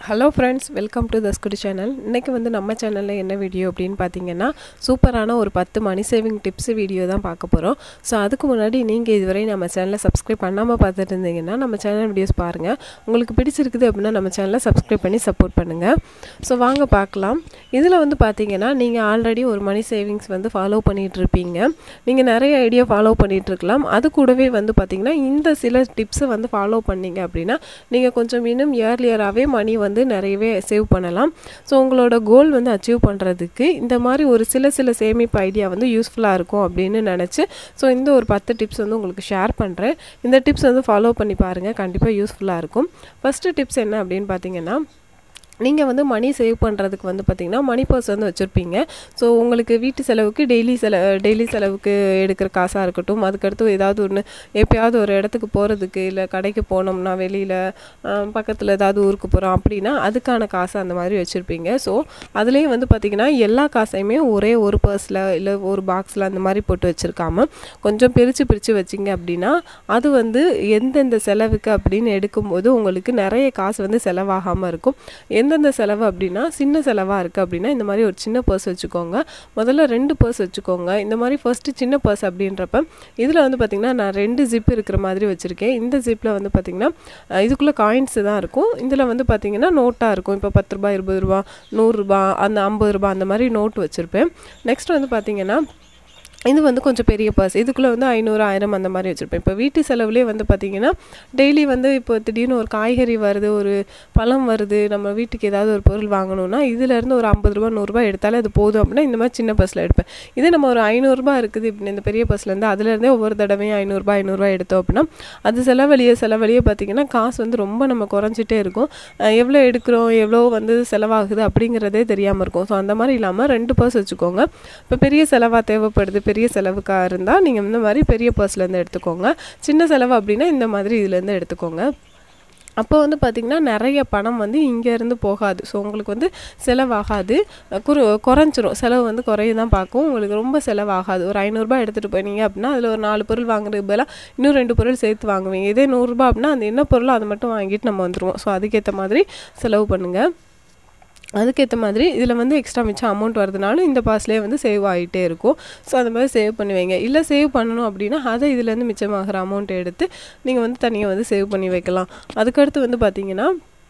hello friends welcome to the ஸ்குடி channel இன்றைக்கி வந்து நம்ம சேனலில் என்ன வீடியோ அப்படின்னு பார்த்தீங்கன்னா சூப்பரான ஒரு பத்து மணி சேவிங் டிப்ஸ் வீடியோ தான் பார்க்க போகிறோம் ஸோ அதுக்கு முன்னாடி நீங்கள் இதுவரை நம்ம சேனலை சப்ஸ்கிரைப் பண்ணாமல் பார்த்துட்டு இருந்தீங்கன்னா நம்ம சேனல் வீடியோஸ் பாருங்கள் உங்களுக்கு பிடிச்சிருக்குது அப்படின்னா நம்ம சேனலை சப்ஸ்கிரைப் பண்ணி சப்போர்ட் பண்ணுங்கள் ஸோ வாங்க பார்க்கலாம் இதில் வந்து பார்த்தீங்கன்னா நீங்கள் ஆல்ரெடி ஒரு மணி சேவிங்ஸ் வந்து ஃபாலோ பண்ணிகிட்டு இருப்பீங்க நீங்கள் நிறைய ஐடியா ஃபாலோ பண்ணிகிட்டு இருக்கலாம் அது கூடவே வந்து பார்த்தீங்கன்னா இந்த சில டிப்ஸை வந்து ஃபாலோ பண்ணீங்க அப்படின்னா நீங்கள் கொஞ்சம் இன்னும் இயர்லியராகவே மணி வந்து நிறையவே சேவ் பண்ணலாம் ஸோ உங்களோட கோல் வந்து அச்சீவ் பண்ணுறதுக்கு இந்த மாதிரி ஒரு சில சில சேமிப்பு ஐடியா வந்து யூஸ்ஃபுல்லாக இருக்கும் அப்படின்னு நினச்சி ஸோ இந்த ஒரு பத்து டிப்ஸ் வந்து உங்களுக்கு ஷேர் பண்ணுறேன் இந்த டிப்ஸ் வந்து ஃபாலோ பண்ணி பாருங்கள் கண்டிப்பாக யூஸ்ஃபுல்லாக இருக்கும் ஃபஸ்ட்டு டிப்ஸ் என்ன அப்படின்னு பார்த்தீங்கன்னா நீங்கள் வந்து மணி சேவ் பண்ணுறதுக்கு வந்து பார்த்திங்கன்னா மணி பர்ஸ் வந்து வச்சுருப்பீங்க ஸோ உங்களுக்கு வீட்டு செலவுக்கு டெய்லி செல டெய்லி செலவுக்கு எடுக்கிற காசாக இருக்கட்டும் அதுக்கடுத்து ஏதாவது ஒன்று எப்பயாவது ஒரு இடத்துக்கு போகிறதுக்கு இல்லை கடைக்கு போனோம்னா வெளியில் பக்கத்தில் ஏதாவது ஊருக்கு போகிறோம் அப்படின்னா அதுக்கான காசு அந்த மாதிரி வச்சுருப்பீங்க ஸோ அதுலேயும் வந்து பார்த்திங்கன்னா எல்லா காசையுமே ஒரே ஒரு பர்ஸில் இல்லை ஒரு பாக்ஸில் அந்த மாதிரி போட்டு வச்சுருக்காம கொஞ்சம் பிரித்து பிரித்து வச்சிங்க அப்படின்னா அது வந்து எந்தெந்த செலவுக்கு அப்படின்னு எடுக்கும்போது உங்களுக்கு நிறைய காசு வந்து செலவாகாமல் இருக்கும் எந்தெந்த செலவு அப்படின்னா சின்ன செலவாக இருக்குது அப்படின்னா இந்த மாதிரி ஒரு சின்ன பர்ஸ் வச்சுக்கோங்க முதல்ல ரெண்டு பர்ஸ் வச்சுக்கோங்க இந்த மாதிரி ஃபஸ்ட்டு சின்ன பர்ஸ் அப்படின்றப்ப இதில் வந்து பார்த்திங்கன்னா நான் ரெண்டு ஜிப் இருக்கிற மாதிரி வச்சுருக்கேன் இந்த ஜிப்பில் வந்து பார்த்திங்கன்னா இதுக்குள்ளே காயின்ஸ் தான் இருக்கும் இதில் வந்து பார்த்திங்கன்னா நோட்டாக இருக்கும் இப்போ பத்து ரூபா இருபது ரூபா நூறுரூபா அந்த ஐம்பது ரூபா அந்த மாதிரி நோட் வச்சுருப்பேன் நெக்ஸ்ட் வந்து பார்த்திங்கன்னா இது வந்து கொஞ்சம் பெரிய பர்ஸ் இதுக்குள்ளே வந்து ஐநூறு ஆயிரம் அந்த மாதிரி வச்சுருப்பேன் இப்போ வீட்டு செலவுலேயே வந்து பார்த்திங்கன்னா டெய்லி வந்து இப்போ திடீர்னு ஒரு காய்கறி வருது ஒரு பழம் வருது நம்ம வீட்டுக்கு ஏதாவது ஒரு பொருள் வாங்கணும்னா இதுலேருந்து ஒரு ஐம்பது ரூபா நூறுரூபா எடுத்தாலே அது போதும் அப்படின்னா இந்த மாதிரி சின்ன பர்ஸில் எடுப்பேன் இதே நம்ம ஒரு ஐநூறுரூபா இருக்குது இப்படி இந்த பெரிய பர்ஸ்லேருந்து அதுலேருந்தே ஒவ்வொரு தடவையும் ஐநூறுரூபா ஐநூறுரூவா எடுத்தோம் அப்படின்னா அது செலவழியே செலவழியே பார்த்திங்கன்னா காசு வந்து ரொம்ப நம்ம குறைஞ்சிட்டே இருக்கும் எவ்வளோ எடுக்கிறோம் எவ்வளோ வந்து செலவாகுது அப்படிங்கிறதே தெரியாமல் இருக்கும் ஸோ அந்த மாதிரி இல்லாமல் ரெண்டு பர்ஸ் வச்சுக்கோங்க இப்போ பெரிய செலவாக தேவைப்படுது பெரிய செலவுக்காக இருந்தால் நீங்கள் இந்த மாதிரி பெரிய பர்ஸ்லேருந்து எடுத்துக்கோங்க சின்ன செலவு அப்படின்னா இந்த மாதிரி இதுலேருந்து எடுத்துக்கோங்க அப்போ வந்து பார்த்திங்கன்னா நிறைய பணம் வந்து இங்கேருந்து போகாது ஸோ உங்களுக்கு வந்து செலவாகாது குறு குறைஞ்சிரும் செலவு வந்து குறைய தான் பார்க்கும் உங்களுக்கு ரொம்ப செலவாகாது ஒரு ஐநூறுரூபா எடுத்துகிட்டு போனீங்க அப்படின்னா அதில் ஒரு நாலு பொருள் வாங்குறது பதிலாக இன்னும் ரெண்டு பொருள் சேர்த்து வாங்குவீங்க இதே நூறுரூபா அப்படின்னா அந்த என்ன பொருளோ அதை மட்டும் வாங்கிட்டு நம்ம வந்துடுவோம் ஸோ அதுக்கேற்ற மாதிரி செலவு பண்ணுங்கள் அதுக்கேற்ற மாதிரி இதில் வந்து எக்ஸ்ட்ரா மிச்சம் அமௌண்ட் வரதுனாலும் இந்த பாஸ்லேயே வந்து சேவ் ஆகிட்டே இருக்கும் ஸோ அந்த மாதிரி சேவ் பண்ணுவீங்க இல்லை சேவ் பண்ணணும் அப்படின்னா அதை இதுலேருந்து மிச்சமாகிற அமௌண்ட்டை எடுத்து நீங்கள் வந்து தனியாக வந்து சேவ் பண்ணி வைக்கலாம் அதுக்கடுத்து வந்து பார்த்தீங்கன்னா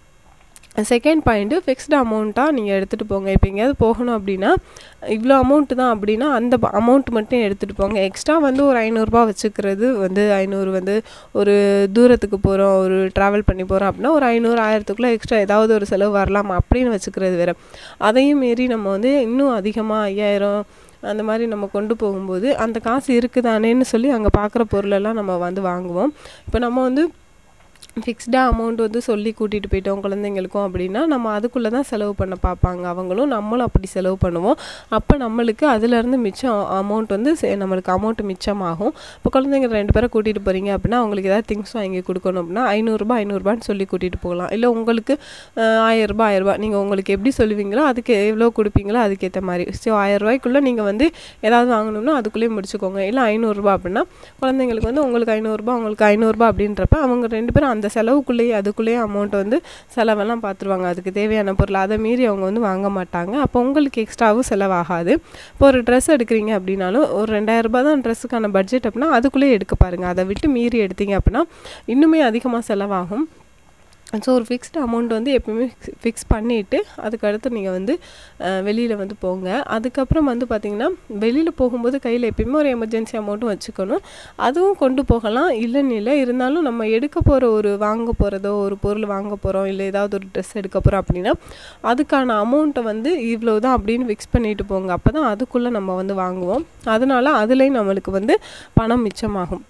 செகண்ட் பாயிண்ட்டு ஃபிக்ஸ்டு அமௌண்ட்டாக நீங்கள் எடுத்துகிட்டு போங்க இப்போ எங்கேயாவது போகணும் அப்படின்னா இவ்வளோ அமௌண்ட்டு தான் அப்படின்னா அந்த அமௌண்ட் மட்டும் எடுத்துகிட்டு போங்க எக்ஸ்ட்ரா வந்து ஒரு ஐநூறுரூபா வச்சுக்கிறது வந்து ஐநூறு வந்து ஒரு தூரத்துக்கு போகிறோம் ஒரு ட்ராவல் பண்ணி போகிறோம் அப்படின்னா ஒரு ஐநூறு ஆயிரத்துக்குள்ளே எக்ஸ்ட்ரா ஏதாவது ஒரு செலவு வரலாம் அப்படின்னு வச்சுக்கிறது வேறு அதையும் மீறி நம்ம வந்து இன்னும் அதிகமாக ஐயாயிரம் அந்த மாதிரி நம்ம கொண்டு போகும்போது அந்த காசு இருக்குதானேன்னு சொல்லி அங்கே பார்க்குற பொருளெல்லாம் நம்ம வந்து வாங்குவோம் இப்போ நம்ம வந்து ஃபிக்ஸ்டாக அமௌண்ட் வந்து சொல்லி கூட்டிகிட்டு போயிட்டோம் குழந்தைங்களுக்கும் அப்படின்னா நம்ம அதுக்குள்ளே தான் செலவு பண்ண பார்ப்பாங்க அவங்களும் நம்மளும் அப்படி செலவு பண்ணுவோம் அப்போ நம்மளுக்கு அதுலேருந்து மிச்சம் அமௌண்ட் வந்து நம்மளுக்கு அமௌண்ட் மிச்சமாகும் இப்போ குழந்தைங்க ரெண்டு பேரை கூட்டிகிட்டு போகிறீங்க அப்படின்னா அவங்களுக்கு ஏதாவது திங்ஸ் வாங்கி கொடுக்கணும் அப்படின்னா ஐநூறுரூபா ஐநூறுரூபான்னு சொல்லி கூட்டிகிட்டு போகலாம் இல்லை உங்களுக்கு ஆயிரரூபா ஆயிரரூபா நீங்கள் உங்களுக்கு எப்படி சொல்லுவீங்களோ அதுக்கு எவ்வளோ கொடுப்பீங்களோ அதுக்கேற்ற மாதிரி ஸோ ஆயிரரூபாய்க்குள்ளே நீங்கள் வந்து ஏதாவது வாங்கணும்னா அதுக்குள்ளேயே முடிச்சுக்கோங்க இல்லை ஐநூறுரூபா அப்படின்னா குழந்தைங்களுக்கு வந்து உங்களுக்கு ஐநூறுரூபா உங்களுக்கு ஐநூறுரூபா அப்படின்றப்ப அவங்க ரெண்டு பேரும் அந்த செலவுக்குள்ளேயே அதுக்குள்ளேயே அமௌண்ட் வந்து செலவெல்லாம் பார்த்துருவாங்க அதுக்கு தேவையான பொருள் அதை மீறி அவங்க வந்து வாங்க மாட்டாங்க அப்போ உங்களுக்கு எக்ஸ்ட்ராவும் செலவாகாது இப்போ ஒரு ட்ரெஸ் எடுக்கிறீங்க அப்படின்னாலும் ஒரு ரெண்டாயிரரூபா தான் ட்ரெஸ்ஸுக்கான பட்ஜெட் அப்படின்னா அதுக்குள்ளேயே எடுக்க பாருங்கள் அதை விட்டு மீறி எடுத்தீங்க அப்படின்னா இன்னுமே அதிகமாக செலவாகும் ஸோ ஒரு ஃபிக்ஸ்டு அமௌண்ட் வந்து எப்பயுமே ஃபிக்ஸ் பண்ணிவிட்டு அதுக்கடுத்து நீங்கள் வந்து வெளியில் வந்து போங்க அதுக்கப்புறம் வந்து பார்த்திங்கன்னா வெளியில் போகும்போது கையில் எப்பயுமே ஒரு எமர்ஜென்சி அமௌண்ட்டும் வச்சுக்கணும் அதுவும் கொண்டு போகலாம் இல்லைன்னு இல்லை இருந்தாலும் நம்ம எடுக்க போகிற ஒரு வாங்க போகிறதோ ஒரு பொருள் வாங்க போகிறோம் இல்லை ஏதாவது ஒரு ட்ரெஸ் எடுக்க போகிறோம் அப்படின்னா அதுக்கான அமௌண்ட்டை வந்து இவ்வளோ தான் அப்படின்னு ஃபிக்ஸ் பண்ணிட்டு போங்க அப்போ தான் அதுக்குள்ளே நம்ம வந்து வாங்குவோம் அதனால் அதுலேயும் நம்மளுக்கு வந்து பணம் மிச்சமாகும்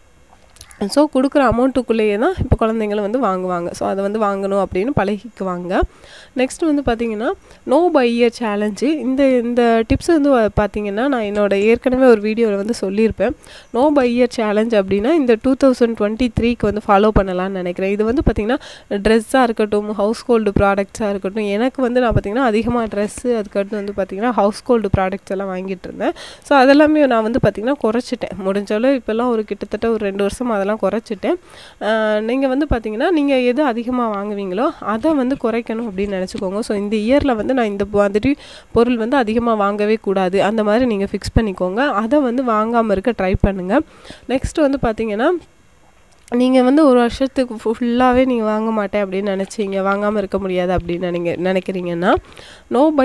ஸோ கொடுக்குற அமௌண்ட்டுக்குள்ளேயே தான் இப்போ குழந்தைங்களும் வந்து வாங்குவாங்க ஸோ அதை வந்து வாங்கணும் அப்படின்னு பழகிக்குவாங்க நெக்ஸ்ட் வந்து பார்த்திங்கன்னா நோ பை இயர் சேலஞ்சு இந்த இந்த டிப்ஸ் வந்து பார்த்திங்கன்னா நான் என்னோட ஏற்கனவே ஒரு வீடியோவில் வந்து சொல்லியிருப்பேன் நோ பை இயர் சேலஞ்ச் அப்படின்னா இந்த டூ தௌசண்ட் டுவெண்ட்டி த்ரீக்கு வந்து ஃபாலோ பண்ணலாம்னு நினைக்கிறேன் இது வந்து பார்த்திங்கன்னா ட்ரெஸ்ஸாக இருக்கட்டும் ஹவுஸ் ஹோல்டு ப்ராடக்ட்ஸாக இருக்கட்டும் எனக்கு வந்து நான் பார்த்திங்கன்னா அதிகமாக ட்ரெஸ்ஸு அதுக்கடுத்து வந்து பார்த்திங்கன்னா ஹவுஸ் ஹோல்டு ப்ராடக்ட்ஸ் எல்லாம் வாங்கிட்டு இருந்தேன் ஸோ அதெல்லாமே நான் வந்து பார்த்திங்கன்னா குறைச்சிட்டேன் முடிஞ்சளவு இப்போல்லாம் ஒரு கிட்டத்தட்ட ஒரு ரெண்டு வருஷம் அதெல்லாம் அதெல்லாம் குறைச்சிட்டேன் நீங்கள் வந்து பார்த்தீங்கன்னா நீங்கள் எது அதிகமாக வாங்குவீங்களோ அதை வந்து குறைக்கணும் அப்படின்னு நினச்சிக்கோங்க ஸோ இந்த இயரில் வந்து நான் இந்த மாதிரி பொருள் வந்து அதிகமாக வாங்கவே கூடாது அந்த மாதிரி நீங்கள் ஃபிக்ஸ் பண்ணிக்கோங்க அதை வந்து வாங்காமல் இருக்க ட்ரை பண்ணுங்கள் நெக்ஸ்ட் வந்து பார்த்தீங்கன்னா நீங்கள் வந்து ஒரு வருஷத்துக்கு ஃபுல்லாகவே நீங்கள் வாங்க மாட்டேன் அப்படின்னு நினச்சிங்க வாங்காமல் இருக்க முடியாது அப்படின்னு நினைங்க நினைக்கிறீங்கன்னா நோ பை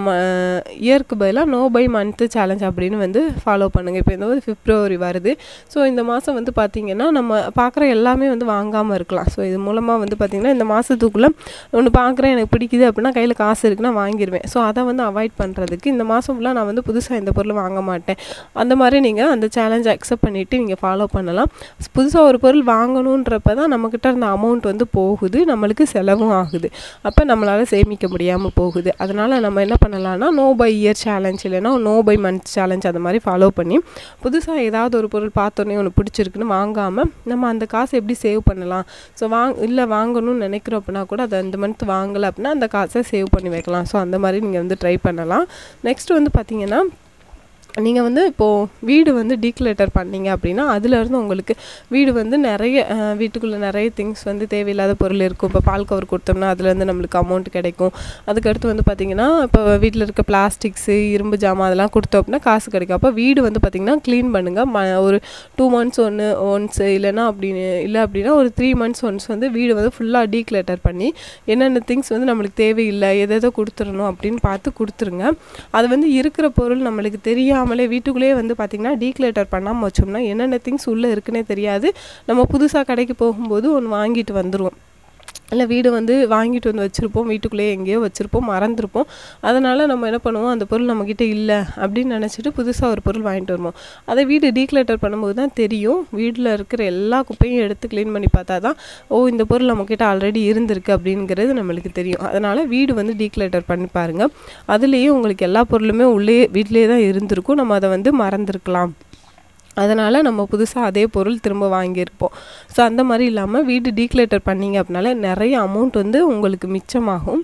இயர்க்கு பதிலாக நோ பை மந்த்து சேலஞ்ச் அப்படின்னு வந்து ஃபாலோ பண்ணுங்கள் இப்போ இந்த வந்து பிப்ரவரி வருது ஸோ இந்த மாதம் வந்து பார்த்திங்கன்னா நம்ம பார்க்குற எல்லாமே வந்து வாங்காமல் இருக்கலாம் ஸோ இது மூலமாக வந்து பார்த்திங்கன்னா இந்த மாதத்துக்குள்ளே ஒன்று பார்க்குறேன் எனக்கு பிடிக்குது அப்படின்னா கையில் காசு இருக்குன்னா வாங்கிடுவேன் ஸோ அதை வந்து அவாய்ட் பண்ணுறதுக்கு இந்த மாதம் ஃபுல்லாக நான் வந்து புதுசாக இந்த பொருள் வாங்க மாட்டேன் அந்த மாதிரி நீங்கள் அந்த சேலஞ்சை அக்செப்ட் பண்ணிவிட்டு நீங்கள் ஃபாலோ பண்ணலாம் புதுசாக ஒரு பொருள் வாங்கணுன்றப்ப தான் நம்மக்கிட்ட இருந்த அமௌண்ட் வந்து போகுது நம்மளுக்கு செலவும் ஆகுது அப்போ நம்மளால் சேமிக்க முடியாமல் போகுது அதனால் நம்ம என்ன பண்ணலாம்னா நோ பை இயர் சேலஞ்ச் இல்லைன்னா நோ பை மந்த் சேலஞ்ச் அந்த மாதிரி ஃபாலோ பண்ணி புதுசாக ஏதாவது ஒரு பொருள் பார்த்தோன்னே ஒன்று பிடிச்சிருக்குன்னு வாங்காமல் நம்ம அந்த காசை எப்படி சேவ் பண்ணலாம் ஸோ வாங் இல்லை வாங்கணும்னு நினைக்கிறோம் அப்படின்னா கூட அதை அந்த மந்த் வாங்கலை அப்படின்னா அந்த காசை சேவ் பண்ணி வைக்கலாம் ஸோ அந்த மாதிரி நீங்கள் வந்து ட்ரை பண்ணலாம் நெக்ஸ்ட் வந்து பார்த்தீங்கன்னா நீங்கள் வந்து இப்போது வீடு வந்து டீக்ளேட்டர் பண்ணீங்க அப்படின்னா அதுலேருந்து உங்களுக்கு வீடு வந்து நிறைய வீட்டுக்குள்ளே நிறைய திங்ஸ் வந்து தேவையில்லாத பொருள் இருக்கும் இப்போ பால் கவர் கொடுத்தோம்னா அதுலேருந்து நம்மளுக்கு அமௌண்ட் கிடைக்கும் அதுக்கடுத்து வந்து பார்த்திங்கன்னா இப்போ வீட்டில் இருக்க பிளாஸ்டிக்ஸு இரும்பு ஜாமான் அதெல்லாம் கொடுத்தோம் அப்படின்னா காசு கிடைக்கும் அப்போ வீடு வந்து பார்த்திங்கன்னா க்ளீன் பண்ணுங்கள் ம ஒரு டூ மந்த்ஸ் ஒன்று ஒன்ஸ் இல்லைன்னா அப்படின்னு இல்லை அப்படின்னா ஒரு த்ரீ மந்த்ஸ் ஒன்ஸ் வந்து வீடு வந்து ஃபுல்லாக டீக்ளேட்டர் பண்ணி என்னென்ன திங்ஸ் வந்து நம்மளுக்கு தேவையில்லை எதை எதை கொடுத்துடணும் அப்படின்னு பார்த்து கொடுத்துருங்க அது வந்து இருக்கிற பொருள் நம்மளுக்கு தெரியாமல் தெரியாமலே வீட்டுக்குள்ளேயே வந்து பார்த்திங்கன்னா டீக்ளேட்டர் பண்ணாமல் வச்சோம்னா என்னென்ன திங்ஸ் உள்ளே இருக்குன்னே தெரியாது நம்ம புதுசாக கடைக்கு போகும்போது ஒன்று வாங்கிட்டு வந்துடுவோம் இல்லை வீடு வந்து வாங்கிட்டு வந்து வச்சுருப்போம் வீட்டுக்குள்ளேயே எங்கேயோ வச்சுருப்போம் மறந்துருப்போம் அதனால் நம்ம என்ன பண்ணுவோம் அந்த பொருள் நம்மக்கிட்ட இல்லை அப்படின்னு நினச்சிட்டு புதுசாக ஒரு பொருள் வாங்கிட்டு வருவோம் அதை வீடு டீக்ளேட்டர் பண்ணும்போது தான் தெரியும் வீட்டில் இருக்கிற எல்லா குப்பையும் எடுத்து க்ளீன் பண்ணி பார்த்தா தான் ஓ இந்த பொருள் நம்மக்கிட்ட ஆல்ரெடி இருந்திருக்கு அப்படிங்கிறது நம்மளுக்கு தெரியும் அதனால் வீடு வந்து டீக்ளேட்டர் பண்ணி பாருங்கள் அதுலேயும் உங்களுக்கு எல்லா பொருளுமே உள்ளே வீட்டிலே தான் இருந்திருக்கும் நம்ம அதை வந்து மறந்துருக்கலாம் அதனால் நம்ம புதுசாக அதே பொருள் திரும்ப வாங்கியிருப்போம் ஸோ அந்த மாதிரி இல்லாமல் வீடு டீக்ளேட்டர் பண்ணிங்க அப்படின்னால நிறைய அமௌண்ட் வந்து உங்களுக்கு மிச்சமாகும்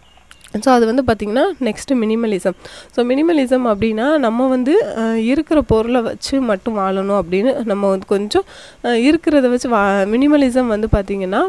ஸோ அது வந்து பார்த்திங்கன்னா நெக்ஸ்ட்டு மினிமலிசம் ஸோ மினிமலிசம் அப்படின்னா நம்ம வந்து இருக்கிற பொருளை வச்சு மட்டும் வாழணும் அப்படின்னு நம்ம வந்து கொஞ்சம் இருக்கிறத வச்சு வா மினிமலிசம் வந்து பார்த்திங்கன்னா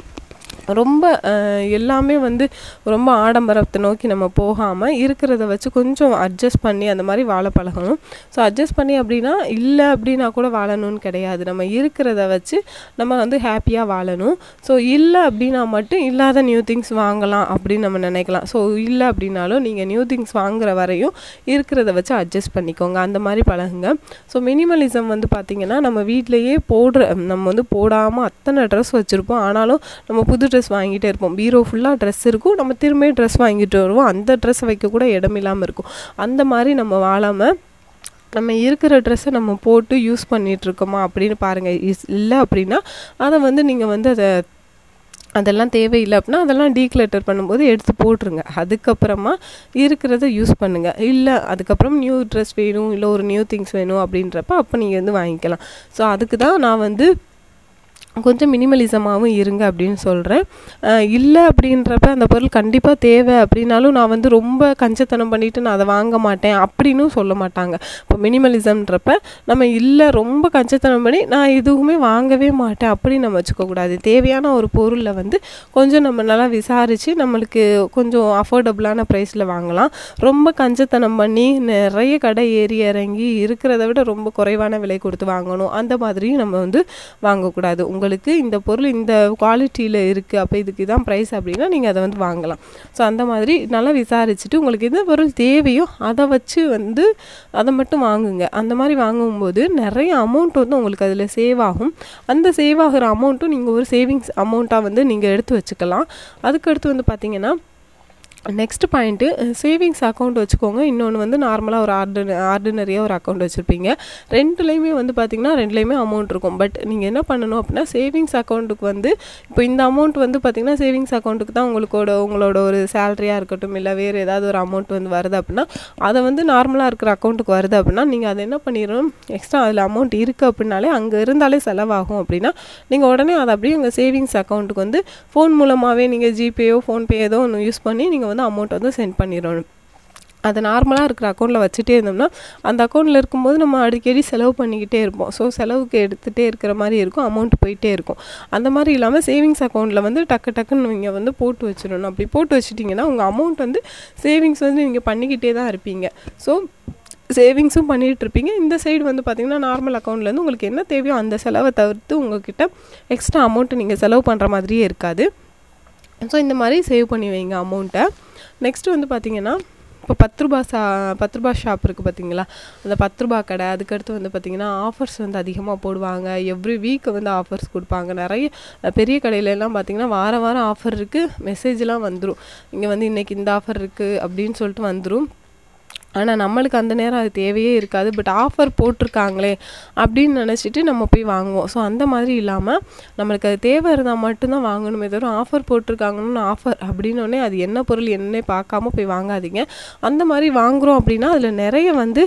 ரொம்ப எல்லாமே வந்து ரொம்ப ஆடம்பரத்தை நோக்கி நம்ம போகாமல் இருக்கிறத வச்சு கொஞ்சம் அட்ஜஸ்ட் பண்ணி அந்த மாதிரி வாழ பழகணும் ஸோ அட்ஜஸ்ட் பண்ணி அப்படின்னா இல்லை அப்படின்னா கூட வாழணும்னு கிடையாது நம்ம இருக்கிறத வச்சு நம்ம வந்து ஹாப்பியாக வாழணும் ஸோ இல்லை அப்படின்னா மட்டும் இல்லாத நியூ திங்ஸ் வாங்கலாம் அப்படின்னு நம்ம நினைக்கலாம் ஸோ இல்லை அப்படின்னாலும் நீங்கள் நியூ திங்ஸ் வாங்குற வரையும் இருக்கிறத வச்சு அட்ஜஸ்ட் பண்ணிக்கோங்க அந்த மாதிரி பழகுங்க ஸோ மினிமலிசம் வந்து பார்த்திங்கன்னா நம்ம வீட்டிலையே போடுற நம்ம வந்து போடாமல் அத்தனை ட்ரெஸ் வச்சுருப்போம் ஆனாலும் நம்ம புது ட்ரெஸ் வாங்கிட்டே இருப்போம் பீரோ ஃபுல்லாக ட்ரெஸ் இருக்கும் நம்ம திரும்ப ட்ரெஸ் வாங்கிட்டு வருவோம் அந்த ட்ரெஸ் வைக்க கூட இடம் இல்லாமல் இருக்கும் அந்த மாதிரி நம்ம வாழாமல் நம்ம இருக்கிற ட்ரெஸ்ஸை நம்ம போட்டு யூஸ் பண்ணிகிட்ருக்கோமா அப்படின்னு பாருங்கள் இஸ் இல்லை அப்படின்னா அதை வந்து நீங்கள் வந்து அதை அதெல்லாம் தேவையில்லை அப்படின்னா அதெல்லாம் டீக்ளேட்டர் பண்ணும்போது எடுத்து போட்டுருங்க அதுக்கப்புறமா இருக்கிறத யூஸ் பண்ணுங்கள் இல்லை அதுக்கப்புறம் நியூ ட்ரெஸ் வேணும் இல்லை ஒரு நியூ திங்ஸ் வேணும் அப்படின்றப்ப அப்போ நீங்கள் வந்து வாங்கிக்கலாம் ஸோ அதுக்கு தான் நான் வந்து கொஞ்சம் மினிமலிசமாகவும் இருங்க அப்படின்னு சொல்கிறேன் இல்லை அப்படின்றப்ப அந்த பொருள் கண்டிப்பாக தேவை அப்படின்னாலும் நான் வந்து ரொம்ப கஞ்சத்தனம் பண்ணிவிட்டு நான் அதை வாங்க மாட்டேன் அப்படின்னும் சொல்ல மாட்டாங்க இப்போ மினிமலிசம்ன்றப்ப நம்ம இல்லை ரொம்ப கஞ்சத்தனம் பண்ணி நான் எதுவுமே வாங்கவே மாட்டேன் அப்படின்னு நம்ம வச்சுக்கக்கூடாது தேவையான ஒரு பொருளை வந்து கொஞ்சம் நம்ம நல்லா விசாரித்து நம்மளுக்கு கொஞ்சம் அஃபோர்டபுளான ப்ரைஸில் வாங்கலாம் ரொம்ப கஞ்சத்தனம் பண்ணி நிறைய கடை ஏறி இறங்கி இருக்கிறத விட ரொம்ப குறைவான விலை கொடுத்து வாங்கணும் அந்த மாதிரியும் நம்ம வந்து வாங்கக்கூடாது உங்கள் உங்களுக்கு இந்த பொருள் இந்த குவாலிட்டியில் இருக்குது அப்போ இதுக்கு இதான் ப்ரைஸ் அப்படின்னா நீங்கள் அதை வந்து வாங்கலாம் ஸோ அந்த மாதிரி நல்லா விசாரிச்சுட்டு உங்களுக்கு எந்த பொருள் தேவையோ அதை வச்சு வந்து அதை மட்டும் வாங்குங்க அந்த மாதிரி வாங்கும்போது நிறைய அமௌண்ட் வந்து உங்களுக்கு அதில் சேவ் ஆகும் அந்த சேவ் ஆகிற அமௌண்ட்டும் நீங்கள் ஒரு சேவிங்ஸ் அமௌண்ட்டாக வந்து நீங்கள் எடுத்து வச்சுக்கலாம் அதுக்கடுத்து வந்து பார்த்திங்கன்னா நெக்ஸ்ட் பாயிண்ட்டு சேவிங்ஸ் அக்கௌண்ட் வச்சுக்கோங்க இன்னொன்று வந்து நார்மலாக ஒரு ஆர்டின ஆர்டினரியாக ஒரு அக்கௌண்ட் வச்சுருப்பீங்க ரெண்டுலேயுமே வந்து பார்த்திங்கன்னா ரெண்டுலேயுமே அமௌண்ட் இருக்கும் பட் நீங்கள் என்ன பண்ணணும் அப்படின்னா சேவிங்ஸ் அக்கௌண்ட்டுக்கு வந்து இப்போ இந்த அமௌண்ட் வந்து பார்த்திங்கன்னா சேவிங்ஸ் அக்கௌண்ட்டுக்கு தான் உங்களுக்கோட உங்களோட ஒரு சேலரியாக இருக்கட்டும் இல்லை வேறு ஏதாவது ஒரு அமௌண்ட் வந்து வருது அப்படின்னா அதை வந்து நார்மலாக இருக்கிற அக்கௌண்ட்டுக்கு வருது அப்படின்னா நீங்கள் அதை என்ன பண்ணிடணும் எக்ஸ்ட்ரா அதில் அமௌண்ட் இருக்குது அப்படின்னாலே அங்கே இருந்தாலே செலவாகும் அப்படின்னா நீங்கள் உடனே அதை அப்படியே உங்கள் சேவிங்ஸ் அக்கௌண்ட்டுக்கு வந்து ஃபோன் மூலமாகவே நீங்கள் ஜிபேயோ ஃபோன்பே ஏதோ ஒன்று யூஸ் பண்ணி நீங்கள் வந்து அமௌண்ட் வந்து சென்ட் பண்ணிடணும் அது நார்மலாக இருக்கிற அக்கௌண்ட்டில் வச்சுட்டே இருந்தோம்னா அந்த அக்கௌண்ட்டில் இருக்கும்போது நம்ம அடிக்கடி செலவு பண்ணிக்கிட்டே இருப்போம் ஸோ செலவுக்கு எடுத்துகிட்டே இருக்கிற மாதிரி இருக்கும் அமௌண்ட் போயிட்டே இருக்கும் அந்த மாதிரி இல்லாமல் சேவிங்ஸ் அக்கௌண்ட்டில் வந்து டக்கு டக்குன்னு நீங்கள் வந்து போட்டு வச்சிடணும் அப்படி போட்டு வச்சிட்டிங்கன்னா உங்கள் அமௌண்ட் வந்து சேவிங்ஸ் வந்து நீங்கள் பண்ணிக்கிட்டே தான் இருப்பீங்க ஸோ சேவிங்ஸும் பண்ணிகிட்டு இருப்பீங்க இந்த சைடு வந்து பார்த்திங்கன்னா நார்மல் அக்கௌண்ட்லேருந்து உங்களுக்கு என்ன தேவையோ அந்த செலவை தவிர்த்து உங்ககிட்ட எக்ஸ்ட்ரா அமௌண்ட்டு நீங்கள் செலவு பண்ணுற மாதிரியே இருக்காது ஸோ இந்த மாதிரி சேவ் பண்ணி வைங்க அமௌண்ட்டை நெக்ஸ்ட்டு வந்து பார்த்திங்கன்னா இப்போ பத்து ரூபா சா பத்து ரூபா ஷாப் இருக்குது பார்த்தீங்களா அந்த பத்து ரூபா கடை அதுக்கடுத்து வந்து பார்த்திங்கன்னா ஆஃபர்ஸ் வந்து அதிகமாக போடுவாங்க எவ்ரி வீக் வந்து ஆஃபர்ஸ் கொடுப்பாங்க நிறைய பெரிய கடையில எல்லாம் பார்த்திங்கன்னா வாரம் வாரம் ஆஃபர் இருக்குது மெசேஜ்லாம் வந்துடும் இங்கே வந்து இன்றைக்கி இந்த ஆஃபர் இருக்குது அப்படின்னு சொல்லிட்டு வந்துடும் ஆனால் நம்மளுக்கு அந்த நேரம் அது தேவையே இருக்காது பட் ஆஃபர் போட்டிருக்காங்களே அப்படின்னு நினச்சிட்டு நம்ம போய் வாங்குவோம் ஸோ அந்த மாதிரி இல்லாமல் நம்மளுக்கு அது தேவை இருந்தால் மட்டும்தான் வாங்கணுமே தவிர ஆஃபர் போட்டிருக்காங்கன்னு ஆஃபர் அப்படின்னோடனே அது என்ன பொருள் என்னன்னே பார்க்காம போய் வாங்காதீங்க அந்த மாதிரி வாங்குகிறோம் அப்படின்னா அதில் நிறைய வந்து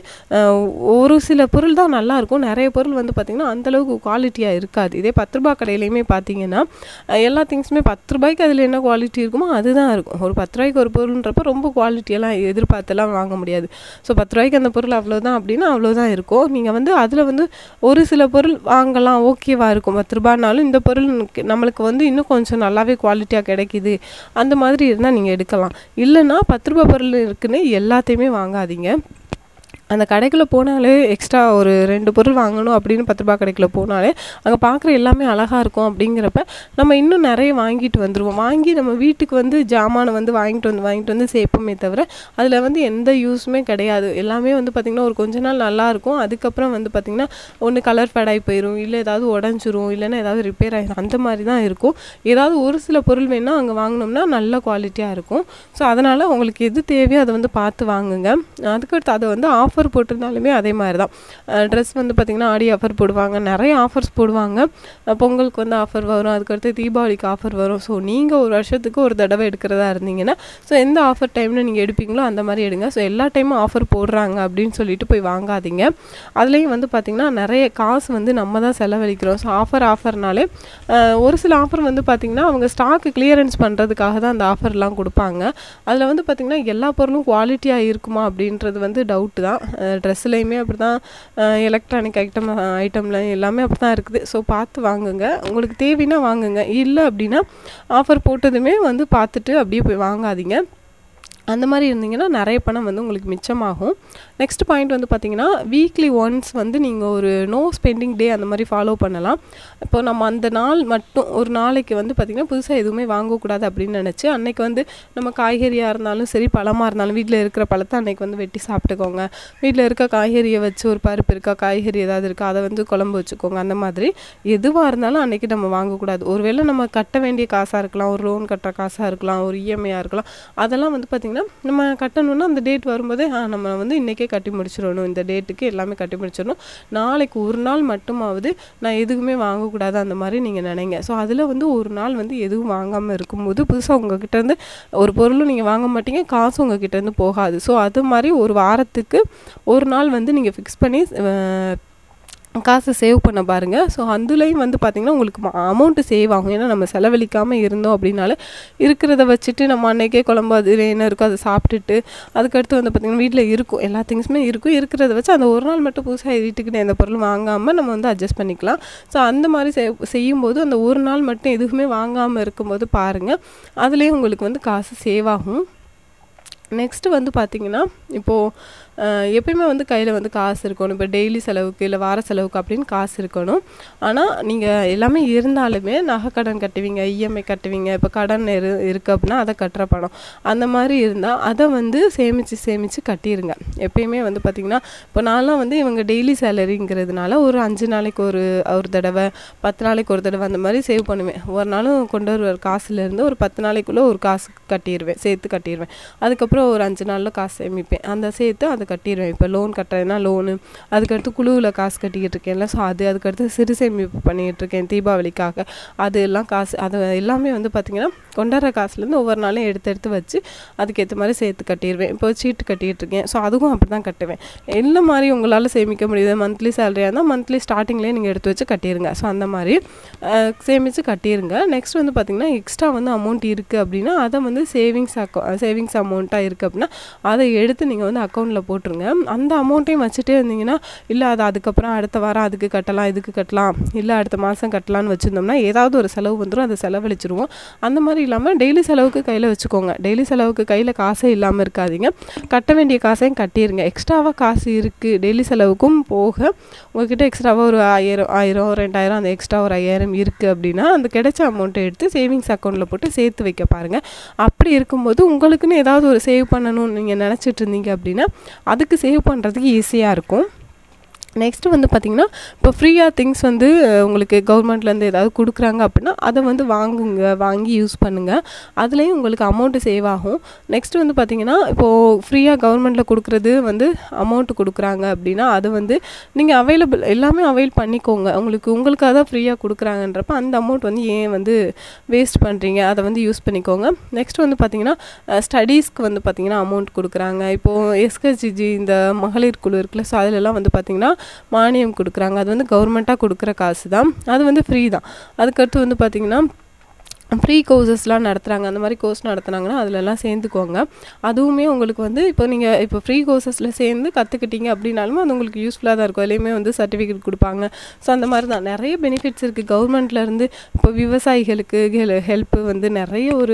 ஒரு சில பொருள் தான் நல்லாயிருக்கும் நிறைய பொருள் வந்து பார்த்திங்கன்னா அந்தளவுக்கு குவாலிட்டியாக இருக்காது இதே பத்து ரூபா கடையிலையுமே பார்த்தீங்கன்னா எல்லா திங்ஸுமே பத்து ரூபாய்க்கு அதில் என்ன குவாலிட்டி இருக்குமோ அதுதான் இருக்கும் ஒரு பத்து ரூபாய்க்கு ஒரு பொருள்ன்றப்ப ரொம்ப குவாலிட்டியெல்லாம் எதிர்பார்த்தெல்லாம் வாங்க முடியாது ஸோ பத்து ரூபாய்க்கு அந்த பொருள் அவ்வளோதான் அப்படின்னா அவ்வளோதான் இருக்கும் நீங்கள் வந்து அதில் வந்து ஒரு சில பொருள் வாங்கலாம் ஓகேவாக இருக்கும் பத்து ரூபானாலும் இந்த பொருள் நம்மளுக்கு வந்து இன்னும் கொஞ்சம் நல்லாவே குவாலிட்டியாக கிடைக்கிது அந்த மாதிரி இருந்தால் நீங்கள் எடுக்கலாம் இல்லைன்னா பத்து ரூபா பொருள் இருக்குன்னு எல்லாத்தையுமே வாங்காதீங்க அந்த கடைக்குள்ளே போனாலே எக்ஸ்ட்ரா ஒரு ரெண்டு பொருள் வாங்கணும் அப்படின்னு பத்து ரூபா கடைக்குள்ளே போனாலே அங்கே பார்க்குற எல்லாமே அழகாக இருக்கும் அப்படிங்கிறப்ப நம்ம இன்னும் நிறைய வாங்கிட்டு வந்துடுவோம் வாங்கி நம்ம வீட்டுக்கு வந்து ஜாமானை வந்து வாங்கிட்டு வந்து வாங்கிட்டு வந்து சேர்ப்போமே தவிர அதில் வந்து எந்த யூஸுமே கிடையாது எல்லாமே வந்து பார்த்திங்கன்னா ஒரு கொஞ்ச நாள் நல்லாயிருக்கும் அதுக்கப்புறம் வந்து பார்த்திங்கன்னா ஒன்று கலர் ஃபேடாகி போயிடும் இல்லை ஏதாவது உடஞ்சிரும் இல்லைன்னா ஏதாவது ரிப்பேர் ஆகிடும் அந்த மாதிரி தான் இருக்கும் ஏதாவது ஒரு சில பொருள் வேணால் அங்கே வாங்கினோம்னா நல்ல குவாலிட்டியாக இருக்கும் ஸோ அதனால் உங்களுக்கு எது தேவையோ அதை வந்து பார்த்து வாங்குங்க அதுக்கடுத்து அதை வந்து ஆஃபர் ஆஃபர் போட்டிருந்தாலுமே அதே மாதிரி தான் ட்ரெஸ் வந்து பார்த்திங்கன்னா ஆடி ஆஃபர் போடுவாங்க நிறைய ஆஃபர்ஸ் போடுவாங்க பொங்கலுக்கு வந்து ஆஃபர் வரும் அதுக்கடுத்து தீபாவளிக்கு ஆஃபர் வரும் ஸோ நீங்கள் ஒரு வருஷத்துக்கு ஒரு தடவை எடுக்கிறதா இருந்தீங்கன்னா ஸோ எந்த ஆஃபர் டைமில் நீங்கள் எடுப்பீங்களோ அந்த மாதிரி எடுங்க ஸோ எல்லா டைமும் ஆஃபர் போடுறாங்க அப்படின்னு சொல்லிட்டு போய் வாங்காதீங்க அதுலேயும் வந்து பார்த்திங்கன்னா நிறைய காசு வந்து நம்ம தான் செலவழிக்கிறோம் ஸோ ஆஃபர் ஆஃபர்னாலே ஒரு சில ஆஃபர் வந்து பார்த்திங்கன்னா அவங்க ஸ்டாக்கு கிளியரன்ஸ் பண்ணுறதுக்காக தான் அந்த ஆஃபர்லாம் கொடுப்பாங்க அதில் வந்து பார்த்திங்கன்னா எல்லா பொருளும் குவாலிட்டியாக இருக்குமா அப்படின்றது வந்து டவுட்டு தான் ட்ரெஸ்ஸுலேயுமே அப்படி தான் எலக்ட்ரானிக் ஐட்டம் ஐட்டமில் எல்லாமே அப்படி தான் இருக்குது ஸோ பார்த்து வாங்குங்க உங்களுக்கு தேவைன்னா வாங்குங்க இல்லை அப்படின்னா ஆஃபர் போட்டதுமே வந்து பார்த்துட்டு அப்படியே போய் வாங்காதீங்க அந்த மாதிரி இருந்தீங்கன்னா நிறைய பணம் வந்து உங்களுக்கு மிச்சமாகும் நெக்ஸ்ட் பாயிண்ட் வந்து பார்த்தீங்கன்னா வீக்லி ஒன்ஸ் வந்து நீங்கள் ஒரு நோ ஸ்பெண்டிங் டே அந்த மாதிரி ஃபாலோ பண்ணலாம் இப்போ நம்ம அந்த நாள் மட்டும் ஒரு நாளைக்கு வந்து பார்த்திங்கன்னா புதுசாக எதுவுமே வாங்கக்கூடாது அப்படின்னு நினச்சி அன்னைக்கு வந்து நம்ம காய்கறியாக இருந்தாலும் சரி பழமாக இருந்தாலும் வீட்டில் இருக்கிற பழத்தை அன்னைக்கு வந்து வெட்டி சாப்பிட்டுக்கோங்க வீட்டில் இருக்க காய்கறியை வச்சு ஒரு பருப்பு இருக்கா காய்கறி ஏதாவது இருக்கா அதை வந்து குழம்பு வச்சுக்கோங்க அந்த மாதிரி எதுவாக இருந்தாலும் அன்னைக்கு நம்ம வாங்கக்கூடாது ஒருவேளை நம்ம கட்ட வேண்டிய காசாக இருக்கலாம் ஒரு லோன் கட்டுற காசாக இருக்கலாம் ஒரு இஎம்ஐயாக இருக்கலாம் அதெல்லாம் வந்து பார்த்திங்கன்னா நம்ம கட்டணும்னா அந்த டேட் வரும்போதே ஆ நம்ம வந்து இன்றைக்கே கட்டி முடிச்சிடணும் இந்த டேட்டுக்கு எல்லாமே கட்டி முடிச்சிடணும் நாளைக்கு ஒரு நாள் மட்டுமாவது நான் எதுவுமே வாங்கக்கூடாது அந்த மாதிரி நீங்கள் நினைங்க ஸோ அதில் வந்து ஒரு நாள் வந்து எதுவும் வாங்காமல் இருக்கும்போது புதுசாக உங்ககிட்ட இருந்து ஒரு பொருளும் நீங்கள் வாங்க மாட்டீங்க காசும் உங்ககிட்ட இருந்து போகாது ஸோ அது மாதிரி ஒரு வாரத்துக்கு ஒரு நாள் வந்து நீங்கள் ஃபிக்ஸ் பண்ணி காசு சேவ் பண்ண பாருங்கள் ஸோ அதுலேயும் வந்து பார்த்திங்கன்னா உங்களுக்கு அமௌண்ட்டு சேவ் ஆகும் ஏன்னா நம்ம செலவழிக்காமல் இருந்தோம் அப்படின்னாலே இருக்கிறத வச்சுட்டு நம்ம அன்னைக்கே குழம்பு அது என்ன இருக்கோ அதை சாப்பிட்டுட்டு அதுக்கடுத்து வந்து பார்த்திங்கன்னா வீட்டில் இருக்கும் எல்லா திங்ஸுமே இருக்கும் இருக்கிறத வச்சு அந்த ஒரு நாள் மட்டும் புதுசாக வீட்டுக்கு எந்த பொருளும் வாங்காமல் நம்ம வந்து அட்ஜஸ்ட் பண்ணிக்கலாம் ஸோ அந்த மாதிரி செய் செய்யும்போது அந்த ஒரு நாள் மட்டும் எதுவுமே வாங்காமல் இருக்கும்போது பாருங்கள் அதுலேயும் உங்களுக்கு வந்து காசு சேவ் ஆகும் நெக்ஸ்ட்டு வந்து பார்த்திங்கன்னா இப்போது எப்பயுமே வந்து கையில் வந்து காசு இருக்கணும் இப்போ டெய்லி செலவுக்கு இல்லை வார செலவுக்கு அப்படின்னு காசு இருக்கணும் ஆனால் நீங்கள் எல்லாமே இருந்தாலுமே நகை கடன் கட்டுவீங்க இஎம்ஐ கட்டுவீங்க இப்போ கடன் இரு இருக்குது அப்படின்னா அதை கட்டுற பணம் அந்த மாதிரி இருந்தால் அதை வந்து சேமித்து சேமித்து கட்டிடுங்க எப்பயுமே வந்து பார்த்திங்கன்னா இப்போ நான்லாம் வந்து இவங்க டெய்லி சேலரிங்கிறதுனால ஒரு அஞ்சு நாளைக்கு ஒரு ஒரு தடவை பத்து நாளைக்கு ஒரு தடவை அந்த மாதிரி சேவ் பண்ணுவேன் ஒரு நாளும் கொண்டு வருவார் காசுலேருந்து ஒரு பத்து நாளைக்குள்ளே ஒரு காசு கட்டிடுவேன் சேர்த்து கட்டிடுவேன் அதுக்கப்புறம் ஒரு அஞ்சு நாளில் காசு சேமிப்பேன் அந்த சேர்த்து அதை கட்டிடுவேன் இப்போ லோன் கட்டுறதுனா லோனு அதுக்கடுத்து குழுவில் காசு கட்டிக்கிட்டு இருக்கேன்ல ஸோ அது அதுக்கடுத்து சிறு சேமிப்பு பண்ணிகிட்டு இருக்கேன் தீபாவளிக்காக அது எல்லாம் காசு அது எல்லாமே வந்து பார்த்திங்கன்னா கொண்டாடுற காசுலேருந்து ஒவ்வொரு நாளும் எடுத்து எடுத்து வச்சு அதுக்கேற்ற மாதிரி சேர்த்து கட்டிடுவேன் இப்போ சீட்டு கட்டிகிட்டு இருக்கேன் ஸோ அதுவும் அப்படி தான் கட்டுவேன் என்ன மாதிரி உங்களால் சேமிக்க முடியுது மந்த்லி சேலரியாக இருந்தால் மந்த்லி ஸ்டார்டிங்லேயே நீங்கள் எடுத்து வச்சு கட்டிடுங்க ஸோ அந்த மாதிரி சேமித்து கட்டிடுங்க நெக்ஸ்ட் வந்து பார்த்திங்கன்னா எக்ஸ்ட்ரா வந்து அமௌண்ட் இருக்குது அப்படின்னா அதை வந்து சேவிங்ஸ் அக்கௌ சேவிங்ஸ் அமௌண்ட்டாக இருக்குது அப்படின்னா அதை எடுத்து நீங்கள் வந்து அக்கௌண்ட்டில் போட்டுருங்க அந்த அமௌண்ட்டையும் வச்சுட்டே இருந்தீங்கன்னா இல்லை அது அதுக்கப்புறம் அடுத்த வாரம் அதுக்கு கட்டலாம் இதுக்கு கட்டலாம் இல்லை அடுத்த மாதம் கட்டலாம்னு வச்சுருந்தோம்னா ஏதாவது ஒரு செலவு வந்துடும் அதை செலவழிச்சிருவோம் அந்த மாதிரி இல்லாமல் டெய்லி செலவுக்கு கையில் வச்சுக்கோங்க டெய்லி செலவுக்கு கையில் காசே இல்லாமல் இருக்காதீங்க கட்ட வேண்டிய காசையும் கட்டிடுங்க எக்ஸ்ட்ராவாக காசு இருக்குது டெய்லி செலவுக்கும் போக உங்ககிட்ட எக்ஸ்ட்ராவாக ஒரு ஆயிரம் ஆயிரம் ரெண்டாயிரம் அந்த எக்ஸ்ட்ரா ஒரு ஐயாயிரம் இருக்குது அப்படின்னா அந்த கிடைச்ச அமௌண்ட்டை எடுத்து சேவிங்ஸ் அக்கௌண்ட்டில் போட்டு சேர்த்து வைக்க பாருங்கள் அப்படி இருக்கும்போது உங்களுக்குன்னு ஏதாவது ஒரு சேவ் பண்ணணும்னு நீங்கள் நினச்சிட்டு இருந்தீங்க அப்படின்னா அதுக்கு சேவ் பண்ணுறதுக்கு ஈஸியாக இருக்கும் நெக்ஸ்ட்டு வந்து பார்த்திங்கன்னா இப்போ ஃப்ரீயாக திங்ஸ் வந்து அஹ், உங்களுக்கு கவர்மெண்ட்லேருந்து ஏதாவது கொடுக்குறாங்க அப்படின்னா அதை வந்து வாங்குங்க வாங்கி யூஸ் பண்ணுங்கள் அதுலேயும் உங்களுக்கு அமௌண்ட்டு சேவ் ஆகும் நெக்ஸ்ட் வந்து பார்த்திங்கன்னா இப்போது ஃப்ரீயாக கவர்மெண்ட்டில் கொடுக்குறது வந்து அமௌண்ட்டு கொடுக்குறாங்க அப்படின்னா அது வந்து நீங்கள் அவைலபிள் எல்லாமே அவைல் பண்ணிக்கோங்க உங்களுக்கு உங்களுக்காக தான் ஃப்ரீயாக கொடுக்குறாங்கன்றப்ப அந்த அமௌண்ட் வந்து ஏன் வந்து வேஸ்ட் பண்ணுறீங்க அதை வந்து யூஸ் பண்ணிக்கோங்க நெக்ஸ்ட் வந்து பார்த்திங்கன்னா ஸ்டடீஸ்க்கு வந்து பார்த்திங்கன்னா அமௌண்ட் கொடுக்குறாங்க இப்போது எஸ்கேஜிஜி இந்த மகளிர் குழு இருக்குல்ல ஸோ அதிலெல்லாம் வந்து பார்த்திங்கன்னா மானியம் கொடுக்குறாங்க அது வந்து கவர்மெண்ட்டாக கொடுக்குற காசு தான் அது வந்து ஃப்ரீ தான் அதுக்கடுத்து வந்து பார்த்திங்கன்னா ஃப்ரீ கோர்சஸ்லாம் நடத்துகிறாங்க அந்த மாதிரி கோர்ஸ் நடத்துனாங்கன்னா அதிலெல்லாம் சேர்ந்துக்கோங்க அதுவுமே உங்களுக்கு வந்து இப்போ நீங்கள் இப்போ ஃப்ரீ கோர்சஸில் சேர்ந்து கற்றுக்கிட்டீங்க அப்படின்னாலும் அது உங்களுக்கு யூஸ்ஃபுல்லாக தான் இருக்கும் அதுலேயுமே வந்து சர்டிஃபிகேட் கொடுப்பாங்க ஸோ அந்த மாதிரி தான் நிறைய பெனிஃபிட்ஸ் இருக்குது கவர்மெண்ட்லேருந்து இப்போ விவசாயிகளுக்கு ஹெல்ப்பு வந்து நிறைய ஒரு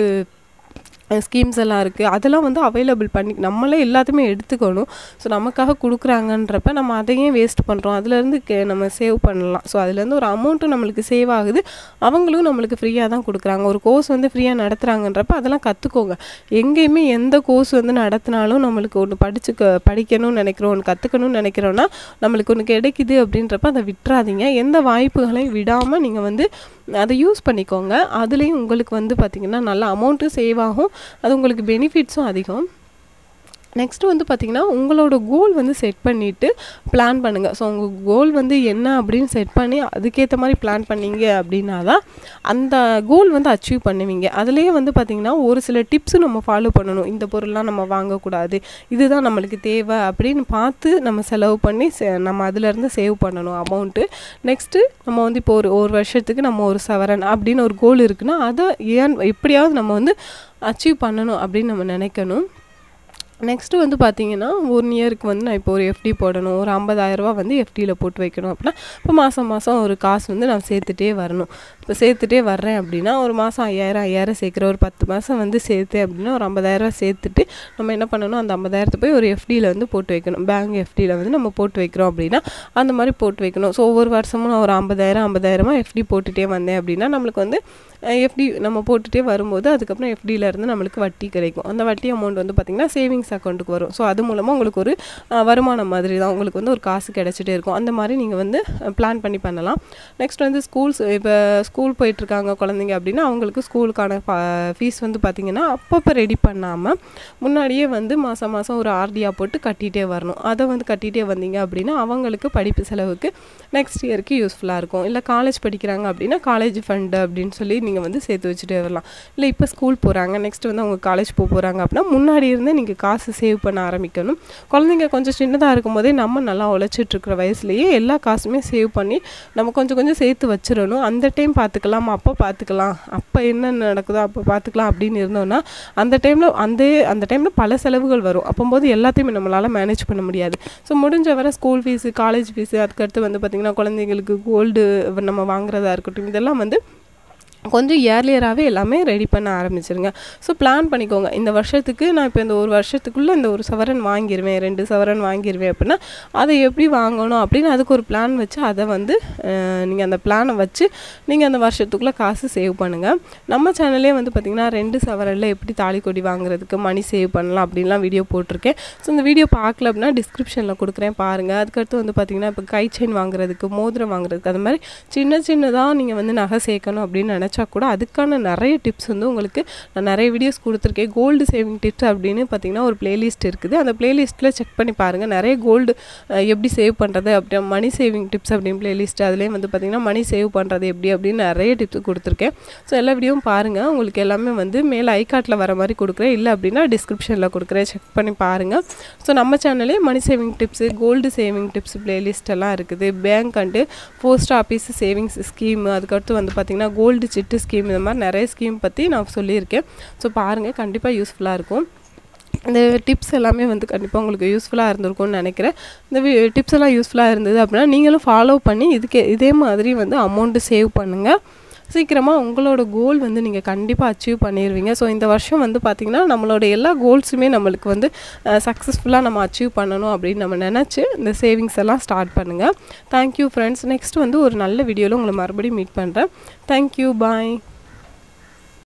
ஸ்கீம்ஸ் எல்லாம் இருக்குது அதெல்லாம் வந்து அவைலபிள் பண்ணி நம்மளே எல்லாத்தையுமே எடுத்துக்கணும் ஸோ நமக்காக கொடுக்குறாங்கன்றப்ப நம்ம அதையும் வேஸ்ட் பண்ணுறோம் அதுலேருந்து கே நம்ம சேவ் பண்ணலாம் ஸோ அதுலேருந்து ஒரு அமௌண்ட்டும் நம்மளுக்கு சேவ் ஆகுது அவங்களும் நம்மளுக்கு ஃப்ரீயாக தான் கொடுக்குறாங்க ஒரு கோர்ஸ் வந்து ஃப்ரீயாக நடத்துகிறாங்கன்றப்ப அதெல்லாம் கற்றுக்கோங்க எங்கேயுமே எந்த கோர்ஸ் வந்து நடத்தினாலும் நம்மளுக்கு ஒன்று படிச்சு க படிக்கணும்னு நினைக்கிறோம் ஒன்று கற்றுக்கணும்னு நினைக்கிறோன்னா நம்மளுக்கு ஒன்று கிடைக்குது அப்படின்றப்ப அதை விட்டுறாதீங்க எந்த வாய்ப்புகளையும் விடாமல் நீங்கள் வந்து அதை யூஸ் பண்ணிக்கோங்க அதுலேயும் உங்களுக்கு வந்து பார்த்திங்கன்னா நல்ல அமௌண்ட்டும் சேவ் ஆகும் அது உங்களுக்கு பெனிஃபிட்ஸும் அதிகம் நெக்ஸ்ட்டு வந்து பார்த்திங்கன்னா உங்களோட கோல் வந்து செட் பண்ணிவிட்டு பிளான் பண்ணுங்கள் ஸோ உங்கள் கோல் வந்து என்ன அப்படின்னு செட் பண்ணி அதுக்கேற்ற மாதிரி பிளான் பண்ணீங்க அப்படின்னா தான் அந்த கோல் வந்து அச்சீவ் பண்ணுவீங்க அதுலேயே வந்து பார்த்திங்கன்னா ஒரு சில டிப்ஸும் நம்ம ஃபாலோ பண்ணணும் இந்த பொருள்லாம் நம்ம வாங்கக்கூடாது இதுதான் நம்மளுக்கு தேவை அப்படின்னு பார்த்து நம்ம செலவு பண்ணி சே- நம்ம அதுலேருந்து சேவ் பண்ணணும் அமௌண்ட்டு நெக்ஸ்ட்டு நம்ம வந்து இப்போ ஒரு ஒரு வருஷத்துக்கு நம்ம ஒரு சவரன் அப்படின்னு ஒரு கோல் இருக்குன்னா அதை ஏன் எப்படியாவது நம்ம வந்து அச்சீவ் பண்ணணும் அப்படின்னு நம்ம நினைக்கணும் நெக்ஸ்ட்டு வந்து பார்த்தீங்கன்னா ஒன் இயருக்கு வந்து நான் இப்போ ஒரு எஃப்டி போடணும் ஒரு 50000 ரூபாய் வந்து எஃப்டியில் போட்டு வைக்கணும் அப்படின்னா இப்போ மாதம் மாதம் ஒரு காசு வந்து நான் சேர்த்துட்டே வரணும் இப்போ சேர்த்துட்டே வர்றேன் அப்படின்னா ஒரு மாதம் ஐயாயிரம் ஐயாயிரம் சேர்க்குறேன் ஒரு பத்து மாதம் வந்து சேர்த்தேன் அப்படின்னா ஒரு 50000 ரூபாய் சேர்த்துட்டு நம்ம என்ன பண்ணணும் அந்த 50000 போய் ஒரு எஃப்டியில் வந்து போட்டு வைக்கணும் பேங்க் எஃப்டியில் வந்து நம்ம போட்டு வைக்கிறோம் அப்படின்னா அந்த மாதிரி போட்டு வைக்கணும் ஸோ ஒவ்வொரு வருஷமும் நான் ஒரு ஐம்பதாயிரம் ஐம்பதாயிரமா எஃப்டி போட்டுகிட்டே வந்தேன் அப்படின்னா நம்மளுக்கு வந்து எஃப்டி நம்ம போட்டுகிட்டே வரும்போது அதுக்கப்புறம் FD ல இருந்து நம்மளுக்கு வட்டி கிடைக்கும் அந்த வட்டி அமௌண்ட் வந்து பார்த்திங்கன்னா சேவிங்ஸ் அக்கௌண்ட்டுக்கு வரும் ஸோ அது மூலமாக உங்களுக்கு ஒரு அஹ், வருமானம் மாதிரி தான் உங்களுக்கு வந்து ஒரு காசு கிடச்சிட்டே இருக்கும் அந்த மாதிரி நீங்கள் வந்து பிளான் பண்ணி பண்ணலாம் நெக்ஸ்ட் வந்து ஸ்கூல்ஸ் இப்போ ஸ்கூல் போயிட்டுருக்காங்க குழந்தைங்க அப்படின்னா அவங்களுக்கு ஸ்கூலுக்கான ஃபீஸ் வந்து பார்த்திங்கன்னா அப்பப்போ ரெடி பண்ணாமல் முன்னாடியே வந்து மாதம் மாதம் ஒரு ஆர்டியாக போட்டு கட்டிகிட்டே வரணும் அதை வந்து கட்டிகிட்டே வந்தீங்க அப்படின்னா அவங்களுக்கு படிப்பு செலவுக்கு நெக்ஸ்ட் இயருக்கு யூஸ்ஃபுல்லாக இருக்கும் இல்லை காலேஜ் படிக்கிறாங்க அப்படின்னா காலேஜ் ஃபண்டு அப்படின்னு சொல்லி நீங்கள் வந்து சேர்த்து வச்சுட்டே வரலாம் இல்லை இப்போ ஸ்கூல் போகிறாங்க நெக்ஸ்ட் வந்து அவங்க காலேஜ் போக போகிறாங்க அப்படின்னா முன்னாடி இருந்தே நீங்கள் காசு சேவ் பண்ண ஆரம்பிக்கணும் குழந்தைங்க கொஞ்சம் சின்னதாக இருக்கும்போதே நம்ம நல்லா உழைச்சிட்டு இருக்கிற வயசுலேயே எல்லா காசுமே சேவ் பண்ணி நம்ம கொஞ்சம் கொஞ்சம் சேர்த்து வச்சிடணும் அந்த டைம் பார்த்துக்கலாம் அப்போ பார்த்துக்கலாம் அப்போ என்ன நடக்குதோ அப்போ பார்த்துக்கலாம் அப்படின்னு இருந்தோம்னா அந்த டைமில் அந்த அந்த டைமில் பல செலவுகள் வரும் அப்போது எல்லாத்தையுமே நம்மளால் மேனேஜ் பண்ண முடியாது ஸோ முடிஞ்ச வரை ஸ்கூல் ஃபீஸு காலேஜ் ஃபீஸு அதுக்கடுத்து வந்து பார்த்திங்கன்னா குழந்தைங்களுக்கு கோல்டு நம்ம வாங்குறதா இருக்கட்டும் இதெல்லாம் வந்து கொஞ்சம் இயர்லியராகவே எல்லாமே ரெடி பண்ண ஆரம்பிச்சிருங்க ஸோ பிளான் பண்ணிக்கோங்க இந்த வருஷத்துக்கு நான் இப்போ இந்த ஒரு வருஷத்துக்குள்ளே இந்த ஒரு சவரன் வாங்கிடுவேன் ரெண்டு சவரன் வாங்கிடுவேன் அப்படின்னா அதை எப்படி வாங்கணும் அப்படின்னு அதுக்கு ஒரு பிளான் வச்சு அதை வந்து நீங்கள் அந்த பிளானை வச்சு நீங்கள் அந்த வருஷத்துக்குள்ளே காசு சேவ் பண்ணுங்கள் நம்ம சேனல்லே வந்து பார்த்திங்கன்னா ரெண்டு சவரனில் எப்படி தாலி கொடி வாங்குறதுக்கு மணி சேவ் பண்ணலாம் அப்படின்லாம் வீடியோ போட்டிருக்கேன் ஸோ இந்த வீடியோ பார்க்கல அப்படின்னா டிஸ்கிரிப்ஷனில் கொடுக்குறேன் பாருங்கள் அதுக்கடுத்து வந்து பார்த்திங்கன்னா இப்போ கை செயின் வாங்குறதுக்கு மோதிரம் வாங்குறதுக்கு அது மாதிரி சின்ன சின்னதாக நீங்கள் வந்து நகை சேர்க்கணும் அப்படின்னு நினச்சா கூட அதுக்கான நிறைய டிப்ஸ் வந்து உங்களுக்கு நான் நிறைய வீடியோஸ் கொடுத்துருக்கேன் கோல்டு சேவிங் டிப்ஸ் அப்படின்னு பார்த்தீங்கன்னா ஒரு பிளேலிஸ்ட் இருக்குது அந்த பிளேலிஸ்ட்டில் செக் பண்ணி பாருங்கள் நிறைய கோல்டு எப்படி சேவ் பண்ணுறது அப்படி மணி சேவிங் டிப்ஸ் அப்படின்னு பிளேலிஸ்ட் அதுலேயும் வந்து பார்த்திங்கன்னா மணி சேவ் பண்ணுறது எப்படி அப்படின்னு நிறைய டிப்ஸ் கொடுத்துருக்கேன் ஸோ எல்லா வீடியோவும் பாருங்கள் உங்களுக்கு எல்லாமே வந்து மேலே ஐகார்ட்டில் வர மாதிரி கொடுக்குறேன் இல்லை அப்படின்னா டிஸ்கிரிப்ஷனில் கொடுக்குறேன் செக் பண்ணி பாருங்கள் ஸோ நம்ம சேனலே money saving tips gold saving tips playlist எல்லாம் இருக்குது bank and post office savings scheme அதுக்கடுத்து வந்து பார்த்திங்கன்னா கோல்டு சிட்டு ஸ்கீம் இந்த மாதிரி நிறைய ஸ்கீம் பற்றி நான் சொல்லியிருக்கேன் ஸோ பாருங்கள் கண்டிப்பாக யூஸ்ஃபுல்லாக இருக்கும் இந்த டிப்ஸ் எல்லாமே வந்து கண்டிப்பாக உங்களுக்கு யூஸ்ஃபுல்லாக இருந்திருக்கும்னு நினைக்கிறேன் இந்த டிப்ஸ் எல்லாம் யூஸ்ஃபுல்லாக இருந்தது அப்படின்னா நீங்களும் ஃபாலோ பண்ணி இதுக்கு இதே மாதிரி வந்து அமௌண்ட்டு சேவ் பண்ணுங்கள் சீக்கிரமாக உங்களோட கோல் வந்து நீங்கள் கண்டிப்பாக அச்சீவ் பண்ணிடுவீங்க ஸோ இந்த வருஷம் வந்து பார்த்திங்கன்னா நம்மளோட எல்லா கோல்ஸுமே நம்மளுக்கு வந்து சக்ஸஸ்ஃபுல்லாக நம்ம அச்சீவ் பண்ணணும் அப்படின்னு நம்ம நினச்சி இந்த சேவிங்ஸ் எல்லாம் ஸ்டார்ட் பண்ணுங்கள் தேங்க்யூ ஃப்ரெண்ட்ஸ் நெக்ஸ்ட் வந்து ஒரு நல்ல வீடியோவில் உங்களை மறுபடியும் மீட் பண்ணுறேன் தேங்க்யூ பாய்